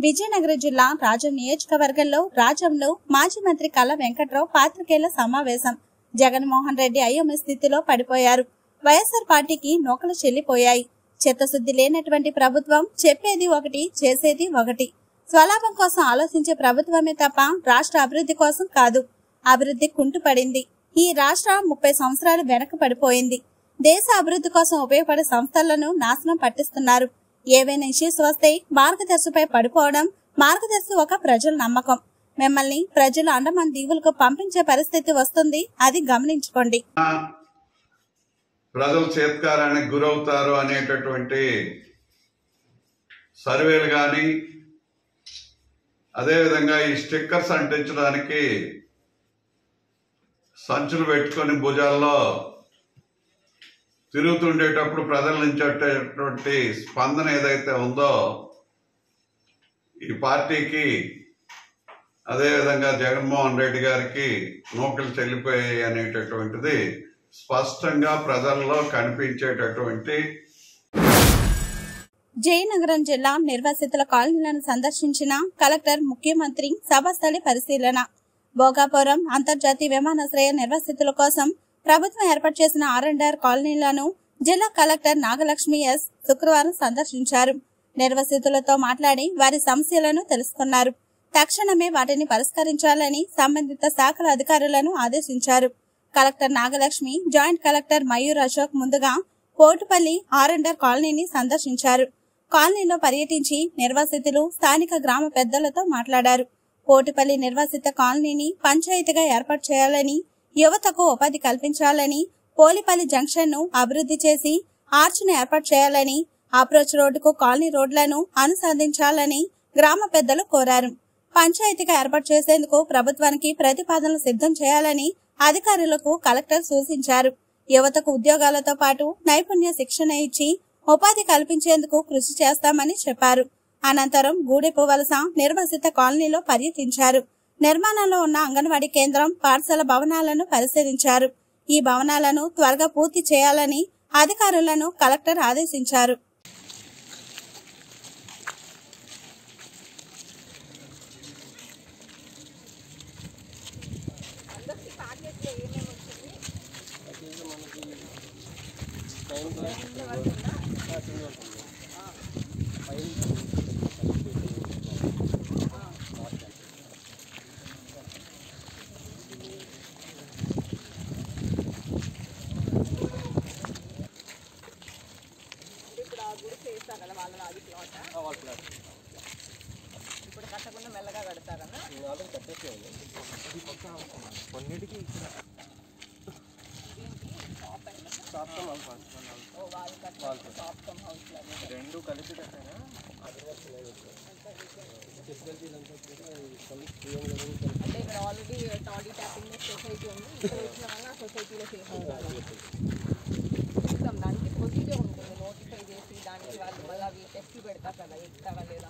విజయనగరం జిల్లా రాజం నియోజకవర్గంలో రాజంలో మాజీ మంత్రి కల్ల వెంకట్రావు పాత్రికేయుల సమావేశం జగన్మోహన్ రెడ్డి అయోమయ స్థితిలో పడిపోయారు వైఎస్ఆర్ పార్టీకి నూకలు చెల్లిపోయాయి చిత్తశుద్ధి లేనటువంటి ప్రభుత్వం చెప్పేది ఒకటి చేసేది ఒకటి స్వలాభం కోసం ఆలోచించే ప్రభుత్వమే తప్ప రాష్ట్ర అభివృద్ధి కోసం కాదు అభివృద్ధి కుంటుపడింది ఈ రాష్ట్రం ముప్పై సంవత్సరాలు వెనక పడిపోయింది దేశ అభివృద్ధి కోసం ఉపయోగపడే సంస్థలను నాశనం పట్టిస్తున్నారు ఏవైనా ఇష్యూస్ వస్తే మార్గదర్శిపై పడిపోవడం మార్గదర్శి ఒక ప్రజల నమ్మకం మిమ్మల్ని ప్రజలు అండమాన్ దీవులకు పంపించే పరిస్థితి వస్తుంది అది గమనించుకోండి ప్రజలు చేత్కారానికి గురవుతారు అనేటటువంటి సర్వేలు కానీ అదేవిధంగా ఈ స్టిక్కర్స్ అంటించడానికి సంచులు పెట్టుకొని భుజాల్లో తిరుగుతుండేటప్పుడు ప్రజల నుంచి వచ్చేటువంటి స్పందన ఏదైతే ఉందో ఈ పార్టీకి అదేవిధంగా జగన్మోహన్ రెడ్డి గారికి నూకలు చెల్లిపోయాయి అనేటటువంటిది స్పష్టంగా ప్రజల్లో కనిపించేటటువంటి జయనగరం జిల్లా నిర్వాసితుల కాలనీలను సందర్శించిన కలెక్టర్ ముఖ్యమంత్రి సభస్థలి పరిశీలన భోగాపురం అంతర్జాతీయ విమానాశ్రయ నిర్వాసితుల కోసం ప్రభుత్వం ఏర్పాటు చేసిన ఆర్ అండ్ ఆర్ కాలనీలను జిల్లా కలెక్టర్ నాగలక్ష్మి ఎస్ శుక్రవారం సందర్శించారు నిర్వాసితులతో మాట్లాడి వారి సమస్యలను తెలుసుకున్నారు తక్షణమే వాటిని పరిష్కరించాలని సంబంధిత శాఖల అధికారులను ఆదేశించారు collector Nagalakshmi joint collector Mayur Ashok ముందుగా పోటుపల్లి ఆర్ అండ్ ఆర్ కాలనీని సందర్శించారు కాలనీలో పర్యటించి నిర్వాసితులు స్థానిక గ్రామ పెద్దలతో మాట్లాడారు పోటుపల్లి నిర్వాసిత కాలనీని పంచాయతీగా ఏర్పాటు చేయాలని యువతకు ఉపాధి కల్పించాలని పోలిపల్లి జంక్షన్ ను అభివృద్ధి చేసి ఆర్చ్ను ఏర్పాటు చేయాలని అప్రోచ్ రోడ్డుకు కాలనీ రోడ్లను అనుసంధించాలని గ్రామ పెద్దలు కోరారు పంచాయతీగా ఏర్పాటు చేసేందుకు ప్రభుత్వానికి ప్రతిపాదనలు సిద్ధం చేయాలని అధికారులకు కలెక్టర్ సూచించారు యువతకు ఉద్యోగాలతో పాటు నైపుణ్య శిక్షణ ఇచ్చి ఉపాధి కల్పించేందుకు కృషి చేస్తామని చెప్పారు అనంతరం గూడెపు వలస నిర్వసిత కాలనీలో పర్యటించారు నిర్మాణంలో ఉన్న అంగన్వాడీ కేంద్రం పాఠశాల భవనాలను పరిశీలించారు ఈ భవనాలను త్వరగా పూర్తి చేయాలని అధికారులను కలెక్టర్ ఆదేశించారు ఇప్పుడు కట్టకుండా మెల్లగా కడతారన్నా కొన్నిటికి ఇక్కడ ఓ వాళ్ళు కట్టారు టాప్ కమ్ హౌస్ లాగా రెండు కలిపి కట్టారా అంటే ఇక్కడ ఆల్రెడీ టాడీ ట్యాపింగ్ సొసైటీ ఉంది ఇక్కడ వచ్చిన వల్ల ఆ సొసైటీలో చేసేస్తారు చూద్దాం దానికి ప్రొసీజర్ ఉంటుంది నోటిఫై చేసి దానికి వాళ్ళు మళ్ళీ అవి టెస్ట్ పెడతారు కదా ఎక్కుతారా లేదా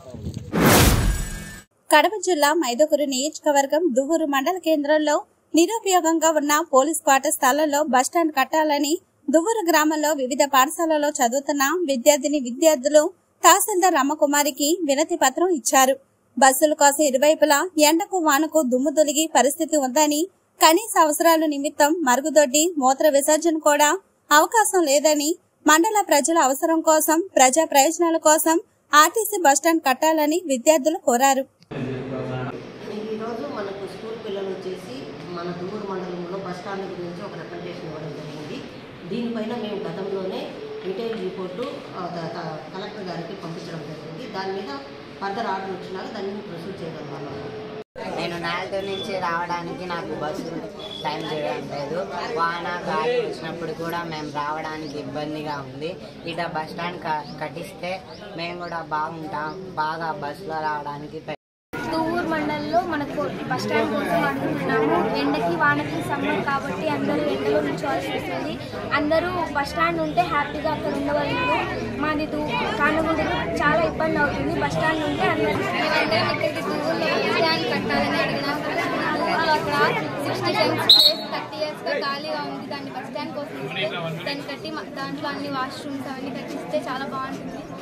కడప జిల్లా మైదకూరు నియోజకవర్గం దువ్వూరు మండల కేంద్రంలో నిరుపయోగంగా ఉన్న పోలీస్ క్వార్టర్ స్థలంలో బస్టాండ్ కట్టాలని దువ్వూరు గ్రామంలో వివిధ పాఠశాలలో చదువుతున్న విద్యార్థిని విద్యార్థులు తహసీల్దార్ రమ్మకుమారికి వినతి పత్రం ఇచ్చారు బస్సుల కోసం ఇరువైపులా ఎండకు వానకు దుమ్ము తొలిగి పరిస్థితి ఉందని కనీస అవసరాల నిమిత్తం మరుగుదొడ్డి మూత్ర విసర్జన కూడా అవకాశం లేదని మండల ప్రజల అవసరం కోసం ప్రజా ప్రయోజనాల కోసం ఆర్టీసీ బస్టాండ్ కట్టాలని విద్యార్థులు కోరారు ఈరోజు మనకు స్కూల్ పిల్లలు వచ్చేసి మన దుమ్మూరు మండలంలో బస్ స్టాండ్ గురించి ఒక రిప్రజెంటేషన్ ఇవ్వడం జరిగింది దీనిపైన మేము గతంలోనే డీటెయిల్ రిపోర్టు ఆ, ద- ద- కలెక్టర్ గారికి పంపించడం జరిగింది దాని మీద ఫర్దర్ ఆర్డర్ వచ్చినాక దాన్ని ప్రొసీడ్ చేయగలగాలి నేను నాలుగు నుంచి రావడానికి నాకు బస్సు టైం చేయడం లేదు వాన గాలి వచ్చినప్పుడు కూడా మేము రావడానికి ఇబ్బందిగా ఉంది ఇట బస్ స్టాండ్ క- కట్టిస్తే మేము కూడా బాగుంటాం బాగా బస్సులో రావడానికి పె- దువ్వూరు మండలంలో మనకు బస్ స్టాండ్ కోసం అడుగుతున్నాము ఎండకి వానకి సమ్మర్ కాబట్టి అందరూ ఎండలో నిల్చోవాల్సి వస్తుంది అందరూ బస్ స్టాండ్ ఉంటే హ్యాపీగా అక్కడ ఉండగలరు మాది దూ కానగూడలో చాలా ఇబ్బంది అవుతుంది బస్ స్టాండ్ ఉంటే అందరూ మేమందరం ఇక్కడికి దువ్వూరులో బస్ స్టాండ్ కట్టాలని అడిగినాం దువ్వూరులో అక్కడ సిక్స్టీ టైమ్స్ థర్టీ ఇయర్స్గా ఖాళీగా ఉంది దాన్ని బస్ స్టాండ్ కోసం ఇస్తే దాన్ని కట్టి మ- దాంట్లో అన్ని వాష్రూమ్స్ అవన్నీ కట్టిస్తే చాలా బాగుంటుంది అక్కడ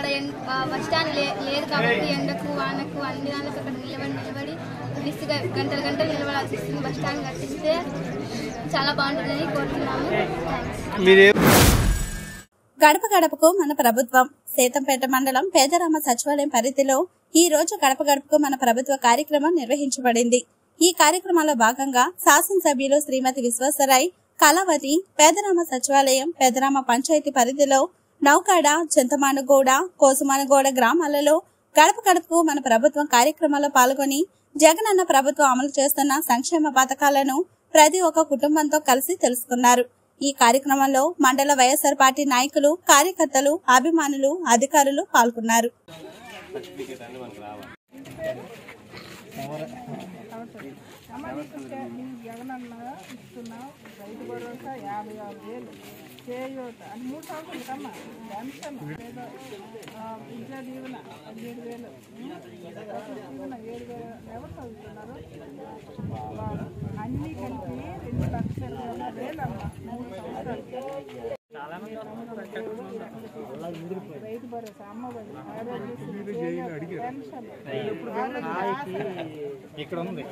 అక్కడ ఎన్- ఆ, బస్ స్టాండ్ లే- లేదు కాబట్టి ఎండకు వానకు అన్ని దానికి అక్కడ నిలబడి నిలబడి విసుగా గంటలు గంటలు నిలబడాల్సి వస్తుంది బస్ స్టాండ్ కట్టిస్తే చాలా బాగుంటుందని కోరుతున్నాము థ్యాంక్స్ గడప గడపకు మన ప్రభుత్వం సేతంపేట మండలం పేదరామ సచివాలయం పరిధిలో ఈ రోజు గడప గడపకు మన ప్రభుత్వ కార్యక్రమం నిర్వహించబడింది ఈ కార్యక్రమంలో భాగంగా శాసనసభ్యులు శ్రీమతి విశ్వేశ్వరాయ్ కళావతి పేదరామ సచివాలయం పేదరామ పంచాయతీ పరిధిలో నౌకాడ చింతమానుగూడ కోసుమానుగూడ గ్రామాలలో గడప గడపకు మన ప్రభుత్వం కార్యక్రమంలో పాల్గొని జగనన్న ప్రభుత్వం అమలు చేస్తున్న సంక్షేమ పథకాలను ప్రతి ఒక్క కుటుంబంతో కలిసి తెలుసుకున్నారు ఈ కార్యక్రమంలో మండల వైఎస్ఆర్ పార్టీ నాయకులు కార్యకర్తలు అభిమానులు అధికారులు పాల్గొన్నారు జగనన్న ఇస్తున్న రైతు భరోసా యాభై ఆరు వేలు చేయూత అని మూడు సంవత్సరాలు కమ్మా పెన్షన్ ఏదో ఆ, విద్యా దీవెన పదిహేడు వేలు వసతి దీవెన ఏడు వేలు ఎవరు చదువుతున్నారు వాళ్ళు అన్నీ కలిపి రెండు లక్షల ఇరవై వేలు అమ్మ మూడు సంవత్సరాలు రైతు భరోసా అమ్మఒడి ఆరోగ్యశ్రీ చేయూత, పెన్షన్ ఇక్కడ ఉంది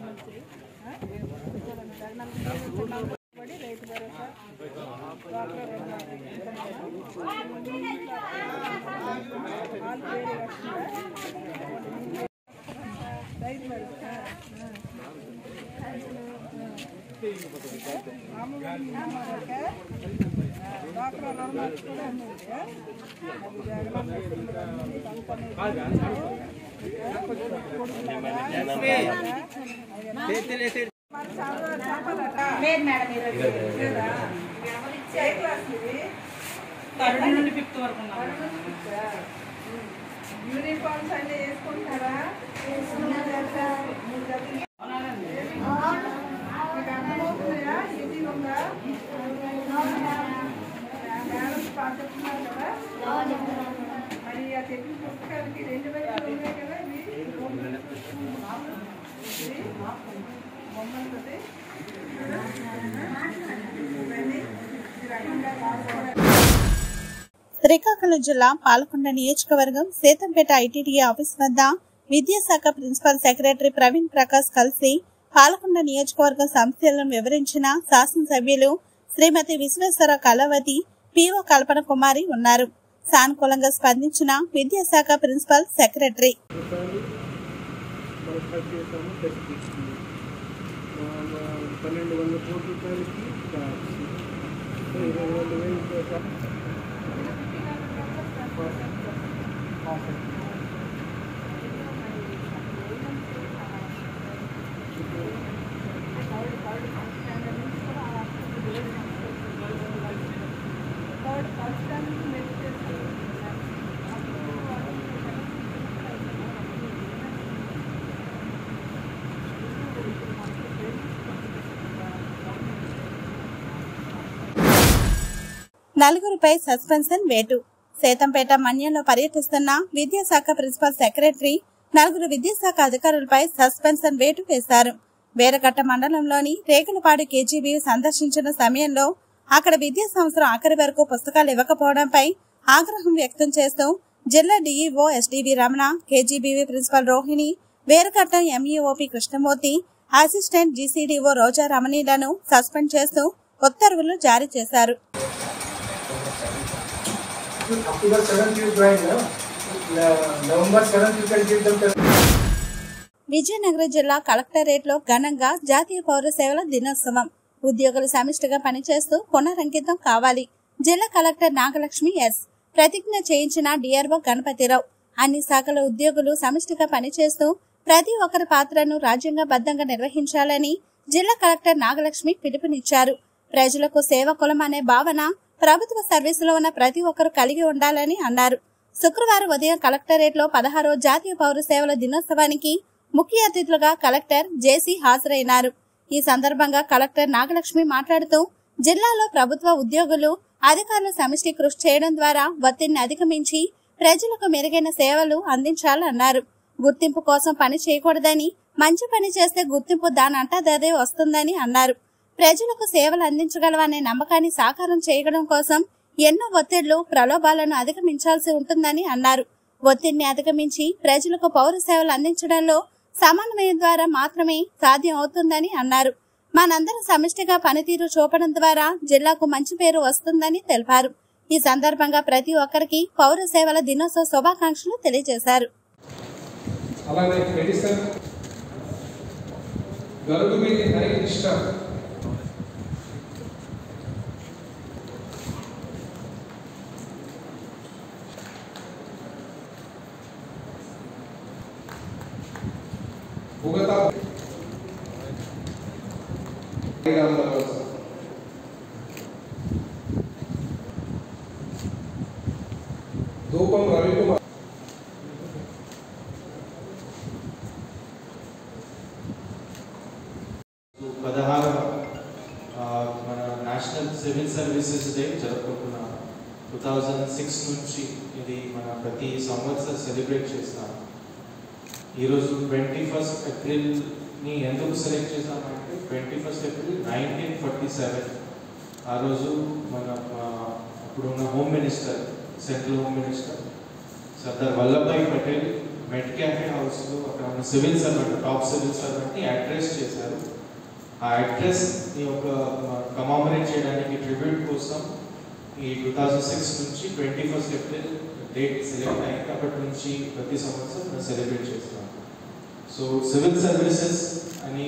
పడి రైతు భరోసా డ్వాక్రా రుణమాఫీ. ఆల్ పేరు వస్తుందా? రైతు భరోసా మామూలుగా అమ్మఒడికే, డ్వాక్రా రుణమాఫీ కూడా ఉంది అది జగనన్న ఇస్తున్నవన్నీ కంపెనీ యూనిఫామ్స్ అన్ని వేసుకుంటారా మీకు అర్థమవుతున్నాయా ఇది ఉందా మేడం బాగా చెప్తున్నారు కదా మరి ఆ చెప్పిన పుస్తకాలకి రెండు వైపులు ఉన్నాయి కదా ఇవి ఇది బొమ్మలతోటి ఇవన్నీ ఈ రకంగా రాసుకోవడానికి శ్రీకాకుళం జిల్లా పాలకొండ నియోజకవర్గం సేతంపేట ఐటీడీ ఆఫీస్ వద్ద విద్యాశాఖ ప్రిన్సిపల్ సెక్రటరీ ప్రవీణ్ ప్రకాష్ కలిసి పాలకొండ నియోజకవర్గ సమస్యలను వివరించిన శాసనసభ్యులు శ్రీమతి విశ్వేశ్వర కళావతి పిఓ కల్పన కుమారి ఉన్నారు సానుకూలంగా స్పందించిన విద్యాశాఖ ప్రిన్సిపల్ సెక్రటరీ రూపాయలు మనం ఖర్చు చేసాము టెస్ట్కి పన్నెండు వందల కోట్ల రూపాయలకి ట్యాక్స్ సో ఇరవై రెండు వేలు చేశాం నలుగురిపై సస్పెన్షన్ వేటు సేతంపేట మన్యంలో పర్యటిస్తున్న విద్యాశాఖ ప్రిన్సిపల్ సెక్రటరీ నలుగురు విద్యాశాఖ అధికారులపై సస్పెన్షన్ వేటు వేశారు వేరగట్ట మండలంలోని రేకులపాడు కేజీబీ సందర్శించిన సమయంలో అక్కడ విద్యా సంవత్సరం ఆఖరి వరకు పుస్తకాలు ఇవ్వకపోవడంపై ఆగ్రహం వ్యక్తం చేస్తూ జిల్లా DEO SDV Ramana KGBV principal Rohini Veragatta ఎంఈఓపి కృష్ణమూర్తి అసిస్టెంట్ జీసీడీఓ రోజా రమణీలను సస్పెండ్ చేస్తూ ఉత్తర్వులు జారీ చేశారు October 7th you join, no? November 7th you can give them the Vizianagaram జిల్లా కలెక్టరేట్ లో ఘనంగా జాతీయ పౌర సేవల దినోత్సవం ఉద్యోగులు సమిష్టిగా పనిచేస్తూ పునరంకితం కావాలి జిల్లా కలెక్టర్ నాగలక్ష్మి ఎస్ ప్రతిజ్ఞ చేయించిన డిఆర్ఓ గణపతిరావు అన్ని శాఖల ఉద్యోగులు సమిష్టిగా పనిచేస్తూ ప్రతి ఒక్కరి పాత్రను రాజ్యాంగబద్ధంగా నిర్వహించాలని జిల్లా కలెక్టర్ నాగలక్ష్మి పిలుపునిచ్చారు ప్రజలకు సేవ కులం అనే భావన ప్రభుత్వ సర్వీసులో ఉన్న ప్రతి ఒక్కరూ కలిగి ఉండాలని అన్నారు శుక్రవారం ఉదయం కలెక్టరేట్ లో పదహారో జాతీయ పౌర సేవల దినోత్సవానికి ముఖ్య అతిథులుగా కలెక్టర్ జేసీ హాజరైనారు ఈ సందర్భంగా కలెక్టర్ నాగలక్ష్మి మాట్లాడుతూ జిల్లాలో ప్రభుత్వ ఉద్యోగులు అధికారులు సమిష్టి కృషి చేయడం ద్వారా ఒత్తిడిని అధిగమించి ప్రజలకు మెరుగైన సేవలు అందించాలన్నారు గుర్తింపు కోసం పని చేయకూడదని మంచి పని చేస్తే గుర్తింపు దానంటదే వస్తుందని అన్నారు ప్రజలకు సేవలు అందించగలవనే నమ్మకాన్ని సాకారం చేయడం కోసం ఎన్నో ఒత్తిళ్లు ప్రలోభాలను అధిగమించాల్సి ఉంటుందని అన్నారు ఒత్తిడిని అధిగమించి ప్రజలకు పౌర సేవలు అందించడంలో సమన్వయం ద్వారా మాత్రమే సాధ్యం అవుతుందని అన్నారు మనందరం సమిష్టిగా పనితీరు చూపడం ద్వారా జిల్లాకు మంచి పేరు వస్తుందని తెలిపారు ఈ సందర్భంగా ప్రతి ఒక్కరికి పౌర సేవల దినోత్సవ శుభాకాంక్షలు తెలియజేశారు అలానే మెడిసిన్ గరుడు మీద హరికృష్ణ భుగత ధూపం రవికుమార్ పదహారు మన నేషనల్ సివిల్ సర్వీసెస్ డే జరుపుకుంటున్నాం టూ థౌజండ్ సిక్స్ నుంచి ఇది మన ప్రతి సంవత్సరం సెలబ్రేట్ చేస్తాం ఈరోజు ట్వంటీ ఫస్ట్ ఏప్రిల్ని ఎందుకు సెలెక్ట్ చేసామంటే twenty first April nineteen forty seven ఆ రోజు మన ఆ, అప్పుడున్న home minister central home minister Sardar Vallabhbhai Patel Metcalfe హౌస్లో అక్కడ ఉన్న సివిల్ సర్వెంట్ టాప్ సివిల్ సర్వెంట్ని అడ్రస్ చేశారు ఆ అడ్రస్ని ఒక కమామరేట్ చేయడానికి ట్రిబ్యూట్ కోసం ఈ టూ థౌజండ్ సిక్స్ నుంచి twenty first April date select అయింది అప్పటి నుంచి ప్రతి సంవత్సరం మేము సెలబ్రేట్ చేస్తాం సో సివిల్ సర్వీసెస్ అని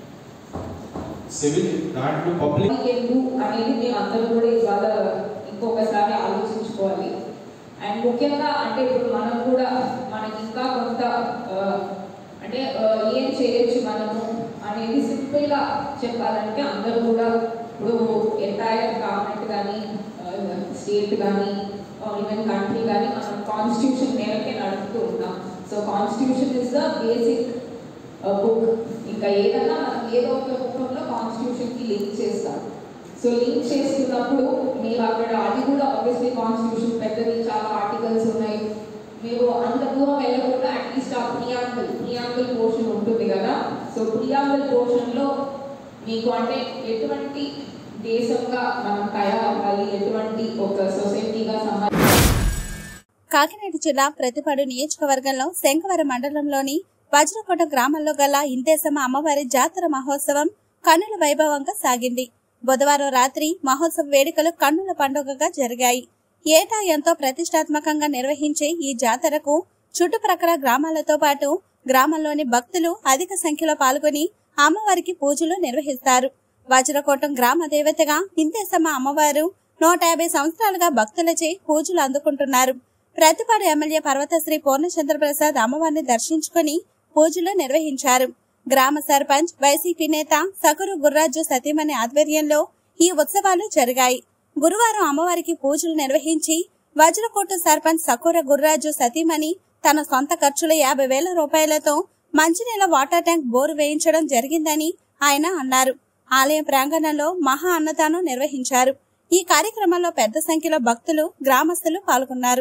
సివిల్ దాంట్లో పబ్లిక్ ఎందుకు అనేది మేము అందరూ కూడా ఇవాళ ఇంకొకసారి ఆలోచించుకోవాలి అండ్ ముఖ్యంగా అంటే ఇప్పుడు మనం కూడా మనకి ఇంకా కొంత ఆ, అంటే ఆ, ఏం చేయొచ్చు మనము అనేది సింపుల్గా చెప్పాలంటే అందరూ కూడా ఇప్పుడు ఎంటైర్ గవర్నమెంట్ కానీ స్టేట్ కానీ ఈవెన్ కంట్రీ కానీ మనం కాన్స్టిట్యూషన్ మేరకే నడుపుతూ ఉంటాం so constitution is the basic book ఇంకా ఏదన్నా మనం ఏదో ఒక రూపంలో కాన్స్టిట్యూషన్ కి లింక్ చేస్తాం సో లింక్ చేస్తున్నప్పుడు మీరు అక్కడ అది కూడా ఆబ్వియస్లీ కాన్స్టిట్యూషన్ పెద్దది చాలా ఆర్టికల్స్ ఉన్నాయి మీరు అంత దూరం వెళ్ళకుండా అట్లీస్ట్ ఆ ప్రియాంబుల్ ప్రియాంబుల్ పోర్షన్ ఉంటుంది కదా సో ప్రియాంబుల్ పోర్షన్లో మీకు అంటే ఎటువంటి దేశంగా మనం తయారవ్వాలి ఎటువంటి ఒక సొసైటీగా సమాజ కాకినాడ జిల్లా ప్రతిపాడు నియోజకవర్గంలో శంకవరం మండలంలోని వజ్రకోట గ్రామంలో గల ఇందేశమ్మ అమ్మవారి జాతర మహోత్సవం కన్నుల వైభవంగా సాగింది బుధవారం రాత్రి మహోత్సవ వేడుకలు కన్నుల పండుగగా జరిగాయి ఏటా ఎంతో ప్రతిష్టాత్మకంగా నిర్వహించే ఈ జాతరకు చుట్టుప్రక్కల గ్రామాలతో పాటు గ్రామంలోని భక్తులు అధిక సంఖ్యలో పాల్గొని అమ్మవారికి పూజలు నిర్వహిస్తారు వజ్రకోటం గ్రామ దేవతగా ఇందేశమ్మ అమ్మవారు నూట యాభై సంవత్సరాలుగా భక్తులచే పూజలు అందుకుంటున్నారు ప్రతిపాడు ఎమ్మెల్యే పర్వతశ్రీ పూర్ణచంద్ర ప్రసాద్ అమ్మవారిని దర్శించుకుని పూజలు నిర్వహించారు గ్రామ సర్పంచ్ వైసీపీ నేత సకరు గుర్రాజు సతీమణి ఆధ్వర్యంలో ఈ ఉత్సవాలు జరిగాయి గురువారం అమ్మవారికి పూజలు నిర్వహించి వజ్రకోట సర్పంచ్ సకూర గుర్రాజు సతీమణి తన సొంత ఖర్చుల యాభై వేల రూపాయలతో మంచినీళ్ల వాటర్ ట్యాంక్ బోరు వేయించడం జరిగిందని ఆయన అన్నారు ఆలయ ప్రాంగణంలో మహా అన్నదానం నిర్వహించారు ఈ కార్యక్రమంలో పెద్ద సంఖ్యలో భక్తులు గ్రామస్తులు పాల్గొన్నారు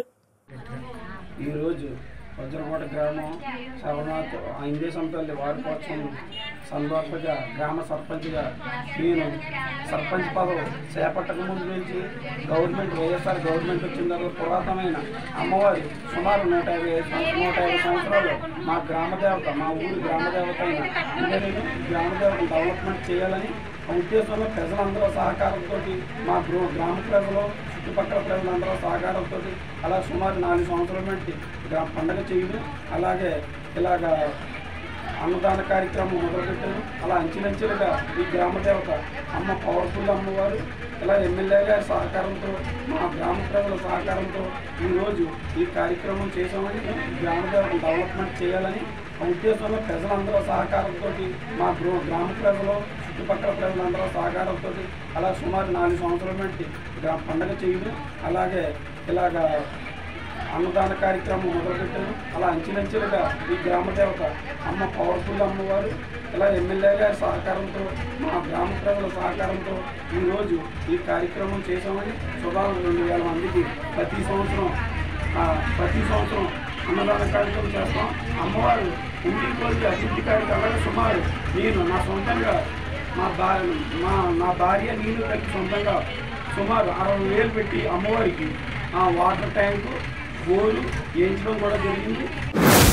ఈరోజు వజ్రకోట గ్రామం సర్వనాథ్ ఇందేశం తల్లి వారికోసం సందర్భంగా గ్రామ సర్పంచ్గా నేను సర్పంచ్ పదవి చేపట్టక ముందు నుంచి గవర్నమెంట్ వైఎస్ఆర్ గవర్నమెంట్ వచ్చిన తర్వాత పురాతనమైన అమ్మవారి సుమారు నూట యాభై ఐదు సంవత్సరాలు నూట యాభై సంవత్సరాలు మా గ్రామ దేవత మా ఊరి గ్రామ దేవత అయిన ఇంజనీరు గ్రామ దేవతను డెవలప్మెంట్ చేయాలని ఆ ఉద్దేశంలో ప్రజలందరూ సహకారంతో మా గ్రో- గ్రామ ప్రజలు చుట్టుపక్కల ప్రజలందరూ సహకారంతో అలా సుమారు నాలుగు సంవత్సరాల నుండి గ్రామ పండగ చేయడం అలాగే ఇలాగా అన్నదాన కార్యక్రమం మొదలుపెట్టాను అలా అంచెలంచెలుగా ఈ గ్రామ దేవత అమ్మ పవర్ఫుల్ అమ్మవారు ఇలా ఎమ్మెల్యే గారి సహకారంతో మా గ్రామ ప్రజల సహకారంతో ఈరోజు ఈ కార్యక్రమం చేసామని ఈ గ్రామ దేవత డెవలప్మెంట్ చేయాలని ఆ ఉద్దేశంలో ప్రజలందరూ సహకారంతో మా గ్రో గ్రామ ప్రజలు చుట్టుపక్కల ప్రజలందరూ సహకారంతో అలా సుమారు నాలుగు సంవత్సరాల నుండి గ్రామ పండగ చేయడం అలాగే ఇలాగా అన్నదాన కార్యక్రమం మొదలుపెట్టాను అలా అంచెలంచెలుగా ఈ గ్రామ దేవత అమ్మ పవర్ఫుల్ అమ్మవారు ఇలా ఎమ్మెల్యే గారి సహకారంతో మా గ్రామ ప్రజల సహకారంతో ఈరోజు ఈ కార్యక్రమం చేసామని సుమారు రెండు వేల మందికి ప్రతి సంవత్సరం ఆ, ప్రతి సంవత్సరం అన్నదాన కార్యక్రమం చేస్తాం అమ్మవారు ఉండి కోరిక అభివృద్ధి కార్యక్రమాలు సుమారు నేను నా సొంతంగా మా భార్య మా నా భార్య నేను కలిసి సొంతంగా సుమారు అరవై వేలు పెట్టి అమ్మవారికి ఆ వాటర్ ట్యాంకు బోరు వేయించడం కూడా జరిగింది